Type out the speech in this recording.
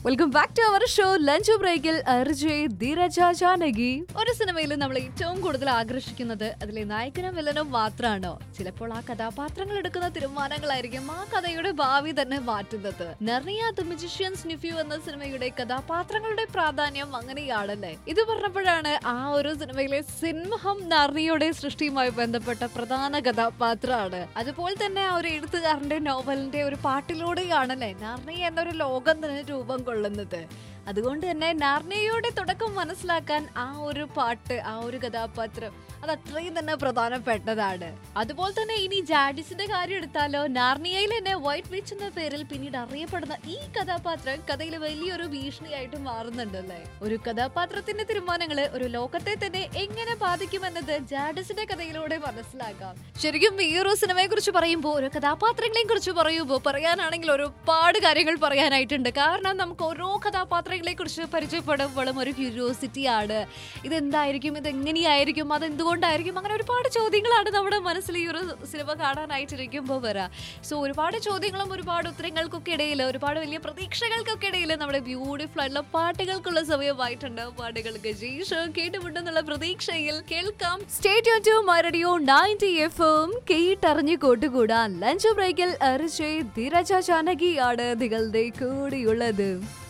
welcome back to our show lunch ബ്രേക്കിൽ RJ ധീരജ Janaki ഒരു സിനിമയിൽ നമ്മൾ ഏറ്റവും കൂടുതൽ ആകർഷിക്കുന്നത് അതിലെ നായകനും വില്ലനും മാത്രമാണോ ചിലപ്പോൾ ആ കഥാപാത്രങ്ങൾ എടുക്കുന്ന തീരുമാനങ്ങളായിരിക്കും ആ കഥയുടെ ഭാവി തന്നെ മാറ്റുന്നത് നർണിയ ദ മിജിഷ്യൻസ് നിഫ്യൂ എന്ന സിനിമയുടെ കഥാപാത്രങ്ങളുടെ പ്രാധാന്യം അങ്ങനെയാണല്ലേ ഇത് പറഞ്ഞപ്പോഴാണ് ആ ഒരു സിനിമയിലെ സിംഹം നർണിയുടെ സൃഷ്ടിയുമായി ബന്ധപ്പെട്ട പ്രധാന കഥാപാത്രമാണ് അതുപോലെ തന്നെ ആ ഒരു എഴുത്തുകാരന്റെ നോവലിന്റെ ഒരു പാട്ടിലൂടെയാണല്ലേ നാർണി എന്നൊരു ലോകം തന്നെ രൂപം കൊള്ളുന്നത് അതുകൊണ്ട് തന്നെ നാർണിയയുടെ തുടക്കം മനസ്സിലാക്കാൻ ആ ഒരു പാട്ട് ആ ഒരു കഥാപാത്രം അത് അത്രയും തന്നെ പ്രധാനപ്പെട്ടതാണ് അതുപോലെ തന്നെ ഇനി ജാഡിസിന്റെ കാര്യം എടുത്താലോ നാർണിയയിൽ തന്നെ വൈറ്റ് വിച്ച് എന്ന പേരിൽ പിന്നീട് അറിയപ്പെടുന്ന ഈ കഥാപാത്രം കഥയിൽ വലിയൊരു ഭീഷണിയായിട്ട് മാറുന്നുണ്ടല്ലേ ഒരു കഥാപാത്രത്തിന്റെ തീരുമാനങ്ങള് ഒരു ലോകത്തെ തന്നെ എങ്ങനെ ബാധിക്കുമെന്നത് ജാഡിസിന്റെ കഥയിലൂടെ മനസ്സിലാക്കാം ശരിക്കും ഈ ഒരു സിനിമയെ കുറിച്ച് പറയുമ്പോൾ ഓരോ കഥാപാത്രങ്ങളെയും കുറിച്ച് പറയുമ്പോൾ പറയാനാണെങ്കിൽ ഒരുപാട് കാര്യങ്ങൾ പറയാനായിട്ടുണ്ട് കാരണം നമുക്ക് ഓരോ കഥാപാത്രങ്ങളെ കുറിച്ച് പരിചയപ്പെടുമ്പോഴും ഒരു ക്യൂരിയോസിറ്റി ആണ് ഇതെന്തായിരിക്കും ഇത് എങ്ങനെയായിരിക്കും അത് എന്തുകൊണ്ടായിരിക്കും അങ്ങനെ ഒരുപാട് ചോദ്യങ്ങളാണ് നമ്മുടെ മനസ്സിൽ ഈ ഒരു സിനിമ കാണാനായിട്ടിരിക്കുമ്പോൾ വരാം സോ ഒരുപാട് ചോദ്യങ്ങളും ഒരുപാട് ഉത്തരങ്ങൾക്കൊക്കെ ഇടയിൽ ഒരുപാട് വലിയ പ്രതീക്ഷകൾക്കൊക്കെ ഇടയിൽ നമ്മുടെ ബ്യൂട്ടിഫുൾ ആയിട്ടുള്ള പാട്ടുകൾക്കുള്ള സമയമായിട്ടുണ്ട് പാട്ടുകൾക്ക് ശേഷം കേട്ടുമുണ്ടെന്നുള്ള പ്രതീക്ഷയിൽ കേൾക്കാം സ്റ്റേറ്റ് ടു മരടിയോ നയൻറ്റി എഫ് എം കേട്ടറിഞ്ഞു കൂട്ടുകൂടാൻ ലഞ്ച് ബ്രേക്കിൽ അരിച്ചേ ധീരജ ജാനകിയാണ് നിങ്ങളുടെ കൂടെയുള്ളത്